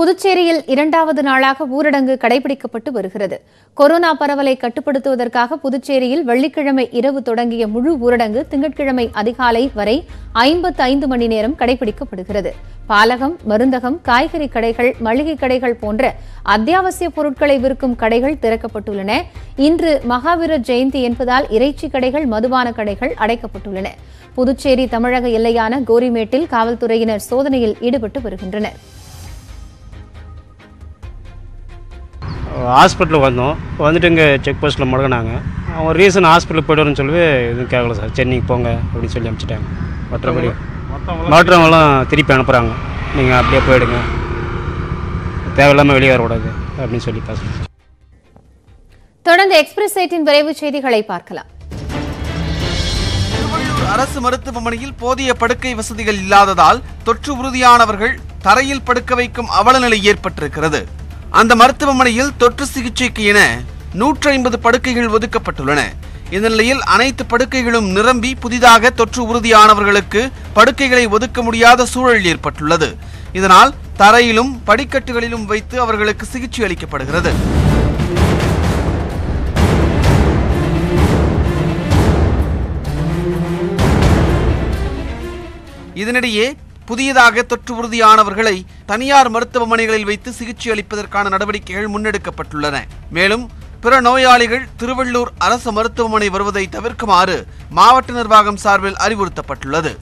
புதுச்சேரியில் இரண்டாவது நாளாக ஊரடங்கு கடைபிடிக்கப்பட்டு வருகிறது கொரோனா பரவலை கட்டுப்படுத்துவதற்காக புதுச்சேரியில் வெள்ளிக்கிழமை இரவு தொடங்கிய முழு ஊரடங்கு திங்கட்கிழமை அதிகாலை வரை ஐம்பத்து ஐந்து மணி நேரம் கடைபிடிக்கப்படுகிறது பாலகம் மருந்தகம் காய்கறி கடைகள் மளிகை கடைகள் போன்ற அத்தியாவசிய பொருட்களை விற்கும் கடைகள் திறக்கப்பட்டுள்ளன இன்று மகாவீரர் ஜெயந்தி என்பதால் இறைச்சி கடைகள் மதுபான கடைகள் அடைக்கப்பட்டுள்ளன புதுச்சேரி தமிழக எல்லையான கோரிமேட்டில் காவல்துறையினர் சோதனையில் ஈடுபட்டு வருகின்றனர் ஹாஸ்பிட்டலுக்கு வந்தோம் வந்துட்டு இங்கே செக் போஸ்ட்டில் முடங்கினாங்க அவங்க ரீசன் ஹாஸ்பிட்டலுக்கு போய்ட்டு வரேன்னு சொல்லி எதுவும் கேட்கல சார் சென்னைக்கு போங்க அப்படின்னு சொல்லி அனுப்பிச்சிட்டாங்க மற்றபடி மற்றவங்களாம் திருப்பி அனுப்புகிறாங்க நீங்கள் அப்படியே போயிடுங்க தேவையில்லாமல் வெளியே வரக்கூடாது அப்படின்னு சொல்லி பேசுகிறேன் தொடர்ந்து எக்ஸ்பிரஸ் சைட்டின் விரைவு செய்திகளை பார்க்கலாம் திருவள்ளூர் அரசு மருத்துவமனையில் போதிய படுக்கை வசதிகள் இல்லாததால் தொற்று உறுதியானவர்கள் தரையில் படுக்க வைக்கும் அவலநிலை ஏற்பட்டிருக்கிறது அந்த மருத்துவமனையில் தொற்று சிகிச்சைக்கு என நூற்றி ஐம்பது படுக்கைகள் ஒதுக்கப்பட்டுள்ளன இந்த நிலையில் அனைத்து படுக்கைகளும் நிரம்பி புதிதாக தொற்று உறுதியானவர்களுக்கு படுக்கைகளை ஒதுக்க முடியாத சூழல் ஏற்பட்டுள்ளது இதனால் தரையிலும் படிக்கட்டுகளிலும் வைத்து அவர்களுக்கு சிகிச்சை அளிக்கப்படுகிறது இதனிடையே புதியதாக தொற்று உறுதியானவர்களை தனியார் மருத்துவமனைகளில் வைத்து சிகிச்சை அளிப்பதற்கான நடவடிக்கைகள் முன்னெடுக்கப்பட்டுள்ளன மேலும் பிற நோயாளிகள் திருவள்ளூர் அரசு மருத்துவமனை வருவதை தவிர்க்குமாறு மாவட்ட நிர்வாகம் சார்பில் அறிவுறுத்தப்பட்டுள்ளது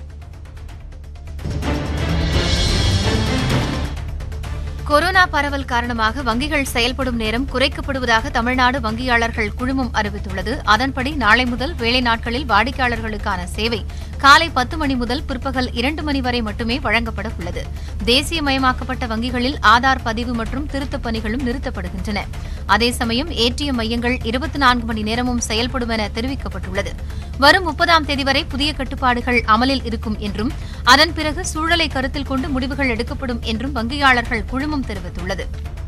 கொரோனா பரவல் காரணமாக வங்கிகள் செயல்படும் நேரம் குறைக்கப்படுவதாக தமிழ்நாடு வங்கியாளர்கள் குழுமம் அறிவித்துள்ளது அதன்படி நாளை முதல் வேலை நாட்களில் வாடிக்கையாளர்களுக்கான சேவை காலை பத்து மணி முதல் பிற்பகல் இரண்டு மணி வரை மட்டுமே வழங்கப்பட உள்ளது தேசியமயமாக்கப்பட்ட வங்கிகளில் ஆதார் பதிவு மற்றும் திருத்தப் பணிகளும் நிறுத்தப்படுகின்றன அதே சமயம் ஏடிஎம் மையங்கள் இருபத்தி நான்கு மணி நேரமும் செயல்படும் என தெரிவிக்கப்பட்டுள்ளது வரும் முப்பதாம் தேதி வரை புதிய கட்டுப்பாடுகள் அமலில் இருக்கும் என்றும் அதன் பிறகு சூழலை கருத்தில் கொண்டு முடிவுகள் எடுக்கப்படும் என்றும் வங்கியாளர்கள் குழுமம் தெரிவித்துள்ளது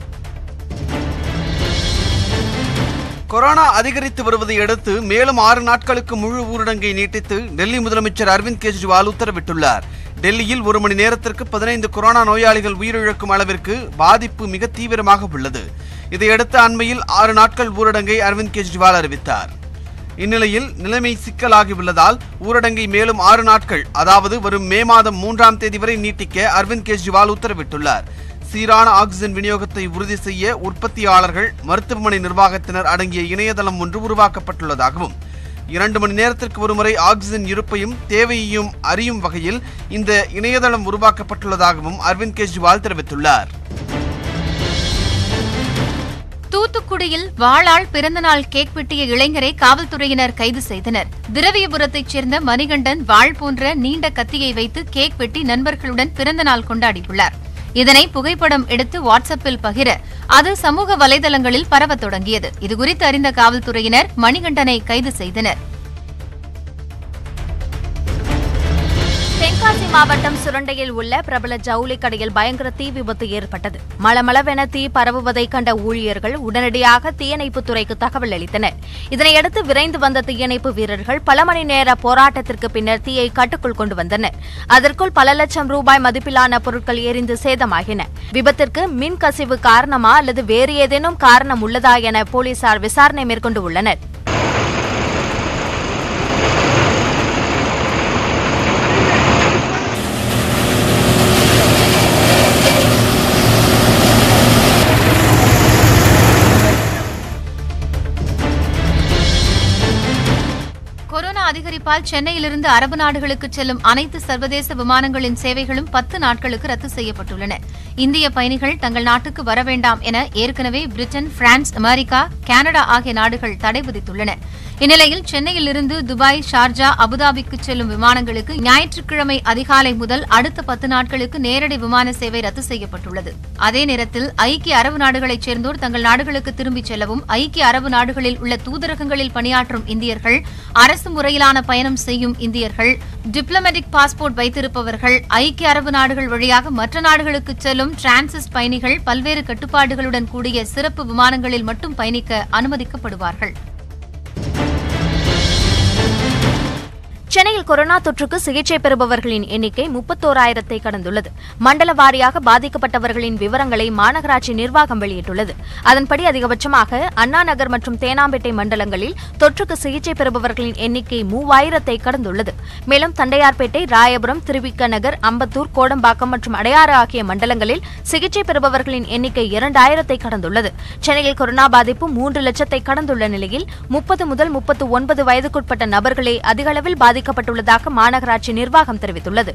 கொரோனா அதிகரித்து வருவதை அடுத்து மேலும் ஆறு நாட்களுக்கு முழு ஊரடங்கை நீட்டித்து டெல்லி முதலமைச்சர் அரவிந்த் கெஜ்ரிவால் உத்தரவிட்டுள்ளார் டெல்லியில் ஒரு மணி நேரத்திற்கு பதினைந்து கொரோனா நோயாளிகள் உயிரிழக்கும் அளவிற்கு பாதிப்பு மிக தீவிரமாக உள்ளது இதையடுத்து அண்மையில் ஆறு நாட்கள் ஊரடங்கை அரவிந்த் கெஜ்ரிவால் அறிவித்தார் இந்நிலையில் நிலைமை சிக்கலாகி உள்ளதால் ஊரடங்கை மேலும் ஆறு நாட்கள் அதாவது வரும் மே மாதம் மூன்றாம் தேதி வரை நீட்டிக்க அரவிந்த் கெஜ்ரிவால் உத்தரவிட்டுள்ளார் சீரான ஆக்சிஜன் விநியோகத்தை உறுதி செய்ய உற்பத்தியாளர்கள் மருத்துவமனை நிர்வாகத்தினர் அடங்கிய இணையதளம் ஒன்று உருவாக்கப்பட்டுள்ளதாகவும் இரண்டு மணி நேரத்திற்கு ஒருமுறை ஆக்சிஜன் இருப்பையும் தேவையையும் அறியும் வகையில் இந்த இணையதளம் உருவாக்கப்பட்டுள்ளதாகவும் அரவிந்த் கெஜ்ரிவால் தெரிவித்துள்ளார் தூத்துக்குடியில் வாளால் பிறந்தநாள் கேக் வெட்டிய இளைஞரை காவல்துறையினர் கைது செய்தனர் திரவியபுரத்தைச் சேர்ந்த மணிகண்டன் வாள் போன்ற நீண்ட கத்தியை வைத்து கேக் வெட்டி நண்பர்களுடன் பிறந்தநாள் கொண்டாடியுள்ளார் இதனை புகைப்படம் எடுத்து வாட்ஸ்அப்பில் பகிர அது சமூக வலைதளங்களில் பரவத் தொடங்கியது இதுகுறித்து அறிந்த காவல்துறையினர் மணிகண்டனை கைது செய்தனர் தென்காசி மாவட்டம் சுரண்டையில் உள்ள பிரபல ஜவுளி கடையில் பயங்கர தீ விபத்து ஏற்பட்டது மளமளவென தீ பரவுவதை கண்ட ஊழியர்கள் உடனடியாக தீயணைப்புத் துறைக்கு தகவல் அளித்தனர் இதனையடுத்து விரைந்து வந்த தீயணைப்பு வீரர்கள் பல மணி நேர போராட்டத்திற்கு பின்னர் தீயை கட்டுக்குள் கொண்டு வந்தனர் அதற்குள் பல லட்சம் ரூபாய் மதிப்பிலான பொருட்கள் எரிந்து சேதமாகின விபத்திற்கு மின் கசிவு காரணமா அல்லது வேறு ஏதேனும் காரணம் உள்ளதா என போலீசார் விசாரணை மேற்கொண்டு உள்ளனர் கொரோனா அதிகரிப்பால் சென்னையிலிருந்து அரபு நாடுகளுக்கு செல்லும் அனைத்து சர்வதேச விமானங்களின் சேவைகளும் பத்து நாட்களுக்கு ரத்து செய்யப்பட்டுள்ளன இந்திய பயணிகள் தங்கள் நாட்டுக்கு வர வேண்டாம் என ஏற்கனவே பிரிட்டன் பிரான்ஸ் அமெரிக்கா கனடா ஆகிய நாடுகள் தடை விதித்துள்ளன இந்நிலையில் சென்னையிலிருந்து துபாய் ஷார்ஜா அபுதாபிக்கு செல்லும் விமானங்களுக்கு ஞாயிற்றுக்கிழமை அதிகாலை முதல் அடுத்த பத்து நாட்களுக்கு நேரடி விமான சேவை ரத்து செய்யப்பட்டுள்ளது அதே நேரத்தில் ஐக்கிய அரபு நாடுகளைச் சேர்ந்தோர் தங்கள் நாடுகளுக்கு திரும்பிச் செல்லவும் ஐக்கிய அரபு நாடுகளில் உள்ள தூதரகங்களில் பணியாற்றும் இந்தியர்கள் அரசு முறையிலான பயணம் செய்யும் இந்தியர்கள் டிப்ளமேட்டிக் பாஸ்போர்ட் வைத்திருப்பவர்கள் ஐக்கிய அரபு நாடுகள் வழியாக மற்ற நாடுகளுக்கு செல்லும் டிரான்சிஸ்ட் பயணிகள் பல்வேறு கட்டுப்பாடுகளுடன் கூடிய சிறப்பு விமானங்களில் மட்டும் பயணிக்க அனுமதிக்கப்படுவார்கள் சென்னையில் கொரோனா தொற்றுக்கு சிகிச்சை பெறுபவர்களின் எண்ணிக்கை முப்பத்தோராயிரத்தை கடந்துள்ளது மண்டல வாரியாக பாதிக்கப்பட்டவர்களின் விவரங்களை மாநகராட்சி நிர்வாகம் வெளியிட்டுள்ளது அதன்படி அதிகபட்சமாக அண்ணா நகர் மற்றும் தேனாம்பேட்டை மண்டலங்களில் தொற்றுக்கு சிகிச்சை பெறுபவர்களின் எண்ணிக்கை மூவாயிரத்தை கடந்துள்ளது மேலும் தண்டையார்பேட்டை ராயபுரம் திருவிக்க நகர் அம்பத்தூர் கோடம்பாக்கம் மற்றும் அடையாறு ஆகிய மண்டலங்களில் சிகிச்சை பெறுபவர்களின் எண்ணிக்கை இரண்டாயிரத்தை கடந்துள்ளது சென்னையில் கொரோனா பாதிப்பு மூன்று லட்சத்தை கடந்துள்ள நிலையில் முப்பது முதல் முப்பத்து ஒன்பது வயதுக்குட்பட்ட நபர்களே அதிக அளவில் பாதிக்கப்பட்டுள்ளதாக மாநகராட்சி நிர்வாகம் தெரிவித்துள்ளது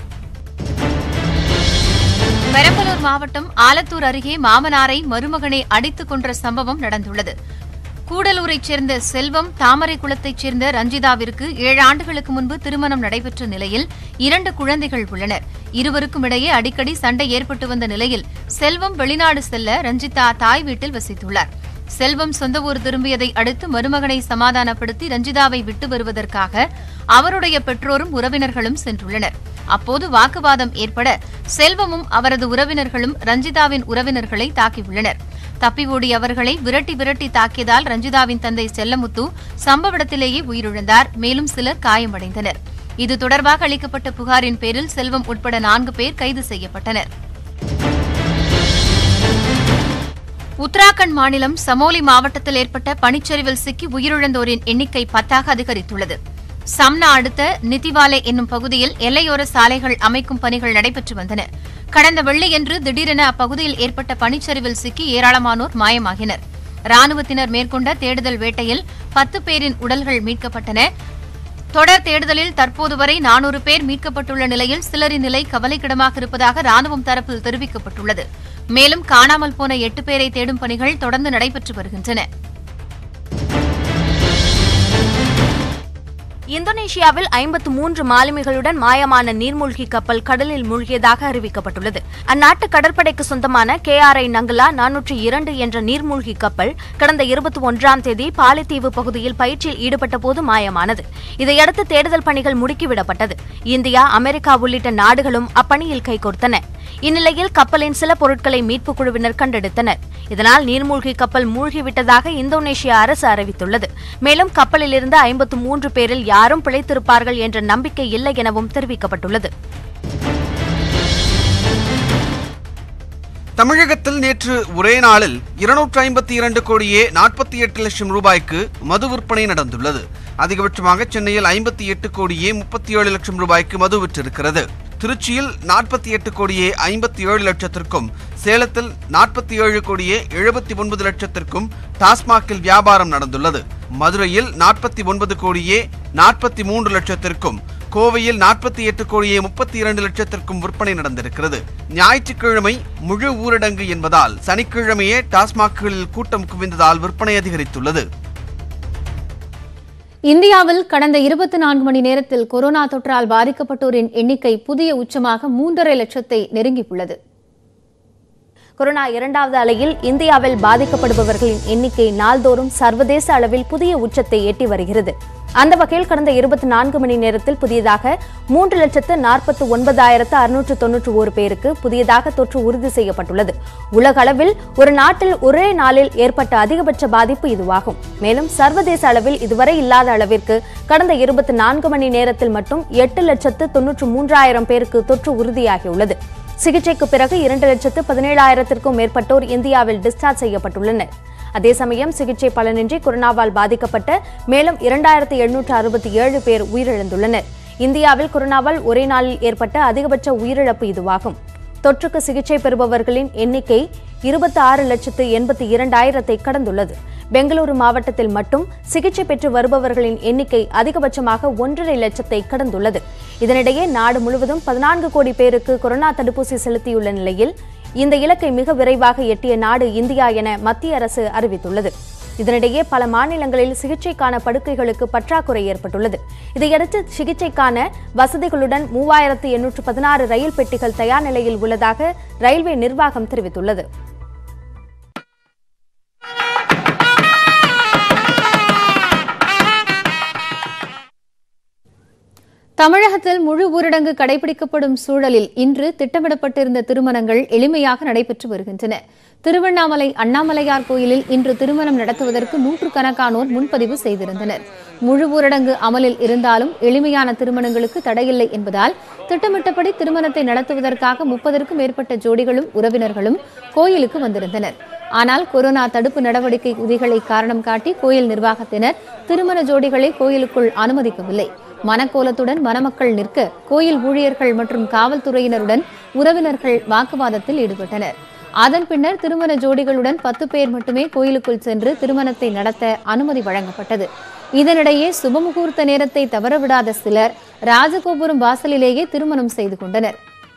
பெரம்பலூர் மாவட்டம் ஆலத்தூர் அருகே மாமனாரை மருமகனை அடித்துக் கொன்ற சம்பவம் நடந்துள்ளது கூடலூரைச் சேர்ந்த செல்வம் தாமரை குளத்தைச் சேர்ந்த ரஞ்சிதாவிற்கு ஏழு ஆண்டுகளுக்கு முன்பு திருமணம் நடைபெற்ற நிலையில் இரண்டு குழந்தைகள் உள்ளனர் இருவருக்கும் இடையே அடிக்கடி சண்டை ஏற்பட்டு வந்த நிலையில் செல்வம் வெளிநாடு செல்ல ரஞ்சிதா தாய் வீட்டில் வசித்துள்ளார் செல்வம் சொந்த ஊர் திரும்பியதை அடுத்து மருமகனை சமாதானப்படுத்தி ரஞ்சிதாவை விட்டு வருவதற்காக அவருடைய பெற்றோரும் உறவினர்களும் சென்றுள்ளனர் அப்போது வாக்குவாதம் ஏற்பட செல்வமும் அவரது உறவினர்களும் ரஞ்சிதாவின் உறவினர்களை தாக்கியுள்ளனர் தப்பி ஓடிய அவர்களை விரட்டி விரட்டி தாக்கியதால் ரஞ்சிதாவின் தந்தை செல்லமுத்து சம்பவ இடத்திலேயே உயிரிழந்தார் மேலும் சிலர் காயமடைந்தனர் இது தொடர்பாக அளிக்கப்பட்ட புகாரின் பேரில் செல்வம் உட்பட நான்கு பேர் கைது செய்யப்பட்டனர் உத்தராகண்ட் மாநிலம் சமோலி மாவட்டத்தில் ஏற்பட்ட பனிச்சரிவில் சிக்கி உயிரிழந்தோரின் எண்ணிக்கை பத்தாக அதிகரித்துள்ளது சம்னா அடுத்த நிதிவாலே என்னும் பகுதியில் எல்லையோர சாலைகள் அமைக்கும் பணிகள் நடைபெற்று வந்தன கடந்த வெள்ளியன்று திடீரென அப்பகுதியில் ஏற்பட்ட பனிச்சரிவில் சிக்கி ஏராளமானோர் மாயமாகினர் ராணுவத்தினர் மேற்கொண்ட தேடுதல் வேட்டையில் பத்து பேரின் உடல்கள் மீட்கப்பட்டன தொடர் தேடுதலில் தற்போது வரை நானூறு பேர் மீட்கப்பட்டுள்ள நிலையில் சிலரின் நிலை கவலைக்கிடமாக இருப்பதாக ராணுவம் தரப்பில் தெரிவிக்கப்பட்டுள்ளது மேலும் காணாமல் போன எட்டு பேரை தேடும் பணிகள் தொடர்ந்து நடைபெற்று வருகின்றன இந்தோனேஷியாவில் ஐம்பத்து மூன்று மாலுமிகளுடன் மாயமான நீர்மூழ்கி கப்பல் கடலில் மூழ்கியதாக அறிவிக்கப்பட்டுள்ளது அந்நாட்டு கடற்படைக்கு சொந்தமான கே ஆர் ஐ நங்கலா நானூற்றி இரண்டு என்ற நீர்மூழ்கி கப்பல் கடந்த இருபத்தி ஒன்றாம் தேதி பாலித்தீவு பகுதியில் பயிற்சியில் ஈடுபட்ட போது மாயமானது இதையடுத்து தேடுதல் பணிகள் முடுக்கிவிடப்பட்டது இந்தியா அமெரிக்கா உள்ளிட்ட நாடுகளும் அப்பணியில் கைகோர்த்தன இந்நிலையில் கப்பலின் சில பொருட்களை மீட்புக் குழுவினர் கண்டெடுத்தனர் இதனால் நீர்மூழ்கி கப்பல் மூழ்கிவிட்டதாக இந்தோனேஷிய அரசு அறிவித்துள்ளது மேலும் கப்பலில் இருந்த ஐம்பத்து மூன்று பேரில் யாரும் பிழைத்திருப்பார்கள் என்ற நம்பிக்கை இல்லை எனவும் தெரிவிக்கப்பட்டுள்ளது தமிழகத்தில் நேற்று ஒரே நாளில் இருநூற்று ஐம்பத்தி இரண்டு கோடியே நாற்பத்தி எட்டு லட்சம் ரூபாய்க்கு மது விற்பனை நடந்துள்ளது அதிகபட்சமாக சென்னையில் ஐம்பத்தி எட்டு கோடியே முப்பத்தி ஏழு லட்சம் ரூபாய்க்கு மது விற்றிருக்கிறது திருச்சியில் நாற்பத்தி எட்டு கோடியே ஐம்பத்தி ஏழு லட்சத்திற்கும் சேலத்தில் நாற்பத்தி ஏழு கோடியே எழுபத்தி ஒன்பது லட்சத்திற்கும் டாஸ்மாகில் வியாபாரம் நடந்துள்ளது மதுரையில் நாற்பத்தி ஒன்பது கோடியே நாற்பத்தி மூன்று லட்சத்திற்கும் கோவையில் நாற்பத்தி எட்டு கோடியே முப்பத்தி இரண்டு லட்சத்திற்கும் விற்பனை நடந்திருக்கிறது ஞாயிற்றுக்கிழமை முழு ஊரடங்கு என்பதால் சனிக்கிழமையே டாஸ்மாக்குகளில் கூட்டம் குவிந்ததால் விற்பனை அதிகரித்துள்ளது இந்தியாவில் கடந்த இருபத்தி நான்கு மணி நேரத்தில் கொரோனா தொற்றால் பாதிக்கப்பட்டோரின் எண்ணிக்கை புதிய உச்சமாக மூன்றரை லட்சத்தை நெருங்கியுள்ளது கொரோனா இரண்டாவது அலையில் இந்தியாவில் பாதிக்கப்படுபவர்களின் எண்ணிக்கை நாள்தோறும் சர்வதேச அளவில் புதிய உச்சத்தை எட்டி வருகிறது அந்த வகையில் கடந்த இருபத்தி நான்கு மணி நேரத்தில் புதியதாக மூன்று லட்சத்து நாற்பத்தி ஒன்பதாயிரத்து அறுநூற்று தொன்னூற்று ஒரு பேருக்கு புதியதாக தொற்று உறுதி செய்யப்பட்டுள்ளது உலக அளவில் ஒரு நாட்டில் ஒரே நாளில் ஏற்பட்ட அதிகபட்ச பாதிப்பு இதுவாகும் மேலும் சர்வதேச அளவில் இதுவரை இல்லாத அளவிற்கு கடந்த இருபத்தி நான்கு மணி நேரத்தில் மட்டும் எட்டு லட்சத்து தொன்னூற்று மூன்றாயிரம் பேருக்கு தொற்று உறுதியாகியுள்ளது சிகிச்சைக்கு பிறகு இரண்டு லட்சத்து பதினேழாயிரத்திற்கும் மேற்பட்டோர் இந்தியாவில் டிஸ்சார்ஜ் செய்யப்பட்டுள்ளனர் அதே சமயம் சிகிச்சை பலனின்றி கொரோனாவால் பாதிக்கப்பட்ட மேலும் இரண்டாயிரத்து எழுநூற்று அறுபத்தி ஏழு பேர் உயிரிழந்துள்ளனர் இந்தியாவில் கொரோனாவால் ஒரே நாளில் ஏற்பட்ட அதிகபட்ச உயிரிழப்பு இதுவாகும் தொற்றுக்கு சிகிச்சை பெறுபவர்களின் எண்ணிக்கை இருபத்தி ஆறு லட்சத்து எண்பத்தி இரண்டாயிரத்தை கடந்துள்ளது பெங்களூரு மாவட்டத்தில் மட்டும் சிகிச்சை பெற்று வருபவர்களின் எண்ணிக்கை அதிகபட்சமாக ஒன்றரை லட்சத்தை கடந்துள்ளது இதனிடையே நாடு முழுவதும் பதினான்கு கோடி பேருக்கு கொரோனா தடுப்பூசி செலுத்தியுள்ள நிலையில் இந்த இலக்கை மிக விரைவாக எட்டிய நாடு இந்தியா என மத்திய அரசு அறிவித்துள்ளது இதனிடையே பல மாநிலங்களில் சிகிச்சைக்கான படுக்கைகளுக்கு பற்றாக்குறை ஏற்பட்டுள்ளது இதையடுத்து சிகிச்சைக்கான வசதிகளுடன் மூவாயிரத்து எண்ணூற்று பதினாறு ரயில் பெட்டிகள் தயார் நிலையில் உள்ளதாக ரயில்வே நிர்வாகம் தெரிவித்துள்ளது தமிழகத்தில் முழு ஊரடங்கு கடைபிடிக்கப்படும் சூழலில் இன்று திட்டமிடப்பட்டிருந்த திருமணங்கள் எளிமையாக நடைபெற்று வருகின்றன திருவண்ணாமலை அண்ணாமலையார் கோயிலில் இன்று திருமணம் நடத்துவதற்கு நூற்றுக்கணக்கானோர் முன்பதிவு செய்திருந்தனர் முழு ஊரடங்கு அமலில் இருந்தாலும் எளிமையான திருமணங்களுக்கு தடையில்லை என்பதால் திட்டமிட்டபடி திருமணத்தை நடத்துவதற்காக முப்பதற்கும் மேற்பட்ட ஜோடிகளும் உறவினர்களும் கோயிலுக்கு வந்திருந்தனர் ஆனால் கொரோனா தடுப்பு நடவடிக்கை விதிகளை காரணம் காட்டி கோயில் நிர்வாகத்தினர் திருமண ஜோடிகளை கோயிலுக்குள் அனுமதிக்கவில்லை மனக்கோலத்துடன் மணமக்கள் நிற்க கோயில் ஊழியர்கள் மற்றும் காவல்துறையினருடன் உறவினர்கள் வாக்குவாதத்தில் ஈடுபட்டனர் அதன் பின்னர் திருமண ஜோடிகளுடன் பத்து பேர் மட்டுமே கோயிலுக்குள் சென்று திருமணத்தை நடத்த அனுமதி வழங்கப்பட்டது இதனிடையே சுபமுகூர்த்த நேரத்தை தவறவிடாத சிலர் ராஜகோபுரம் வாசலிலேயே திருமணம் செய்து கொண்டனர்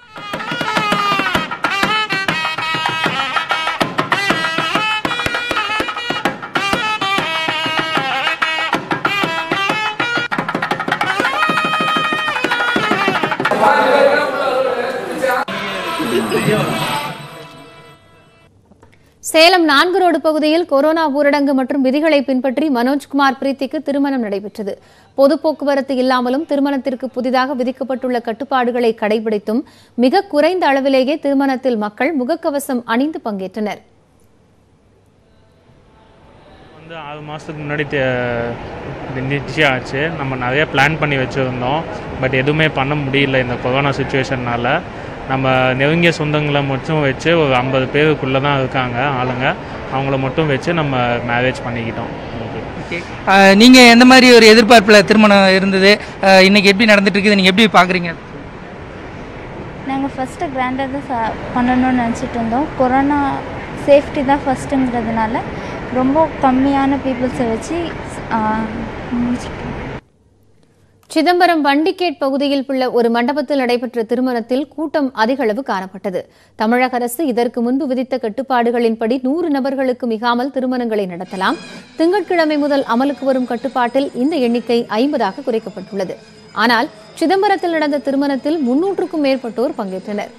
சேலம் நான்கு ரோடு பகுதியில் கொரோனா ஊரடங்கு மற்றும் விதிகளை பின்பற்றி மனோஜ்குமார் பிரீத்திக்கு திருமணம் நடைபெற்றது பொது போக்குவரத்து இல்லாமலும் திருமணத்திற்கு புதிதாக விதிக்கப்பட்டுள்ள கட்டுப்பாடுகளை கடைபிடித்தும் மிக குறைந்த அளவிலேயே திருமணத்தில் மக்கள் முகக்கவசம் அணிந்து பங்கேற்றனர் வந்து ஆறு மாதத்துக்கு முன்னாடி தே- நிச்சயம் ஆச்சு நம்ம நிறைய பிளான் பண்ணி வச்சுருந்தோம் பட் எதுவுமே பண்ண முடியல இந்த கொரோனா சுச்சுவேஷன்னால நம்ம நெருங்கிய சொந்தங்களை மட்டும் வச்சு ஒரு ஐம்பது பேருக்குள்ளே தான் இருக்காங்க ஆளுங்க அவங்கள மட்டும் வச்சு நம்ம மேரேஜ் பண்ணிக்கிட்டோம் ஓகே ஓகே நீங்கள் எந்த மாதிரி ஒரு எதிர்பார்ப்பில் திருமணம் இருந்தது அஹ், இன்னைக்கு எப்படி நடந்துட்டு இருக்குது நீங்கள் எப்படி பார்க்குறீங்க நாங்கள் ஃபஸ்ட்டு கிராண்டாக தான் சா பண்ணணும்னு நினச்சிட்டு இருந்தோம் கொரோனா சேஃப்டி தான் ஃபஸ்ட்டுங்கிறதுனால ரொம்ப கம்மியான பீப்புள்ஸை வச்சு ஆ, முடிச்சிட்டோம் சிதம்பரம் வண்டிகேட் பகுதியில் உள்ள ஒரு மண்டபத்தில் நடைபெற்ற திருமணத்தில் கூட்டம் அதிக அளவு காணப்பட்டது தமிழக அரசு இதற்கு முன்பு விதித்த கட்டுப்பாடுகளின்படி நூறு நபர்களுக்கு மிகாமல் திருமணங்களை நடத்தலாம் திங்கட்கிழமை முதல் அமலுக்கு வரும் கட்டுப்பாட்டில் இந்த எண்ணிக்கை ஐம்பதாக குறைக்கப்பட்டுள்ளது ஆனால் சிதம்பரத்தில் நடந்த திருமணத்தில் முன்னூற்றுக்கும் மேற்பட்டோர் பங்கேற்றனர்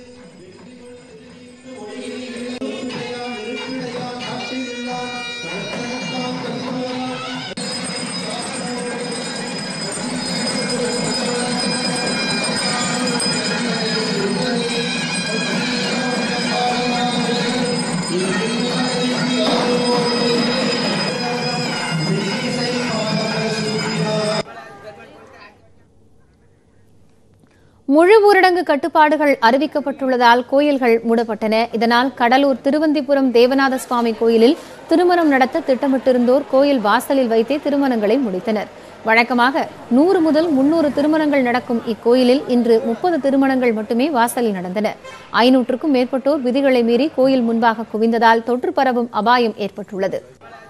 முழு ஊரடங்கு கட்டுப்பாடுகள் அறிவிக்கப்பட்டுள்ளதால் கோயில்கள் மூடப்பட்டன இதனால் கடலூர் திருவந்திபுரம் தேவநாத சுவாமி கோயிலில் திருமணம் நடத்த திட்டமிட்டிருந்தோர் கோயில் வாசலில் வைத்தே திருமணங்களை முடித்தனர் வழக்கமாக நூறு முதல் முன்னூறு திருமணங்கள் நடக்கும் இக்கோயிலில் இன்று முப்பது திருமணங்கள் மட்டுமே வாசலில் நடந்தன ஐநூற்றுக்கும் மேற்பட்டோர் விதிகளை மீறி கோயில் முன்பாக குவிந்ததால் தொற்று பரவும் அபாயம் ஏற்பட்டுள்ளது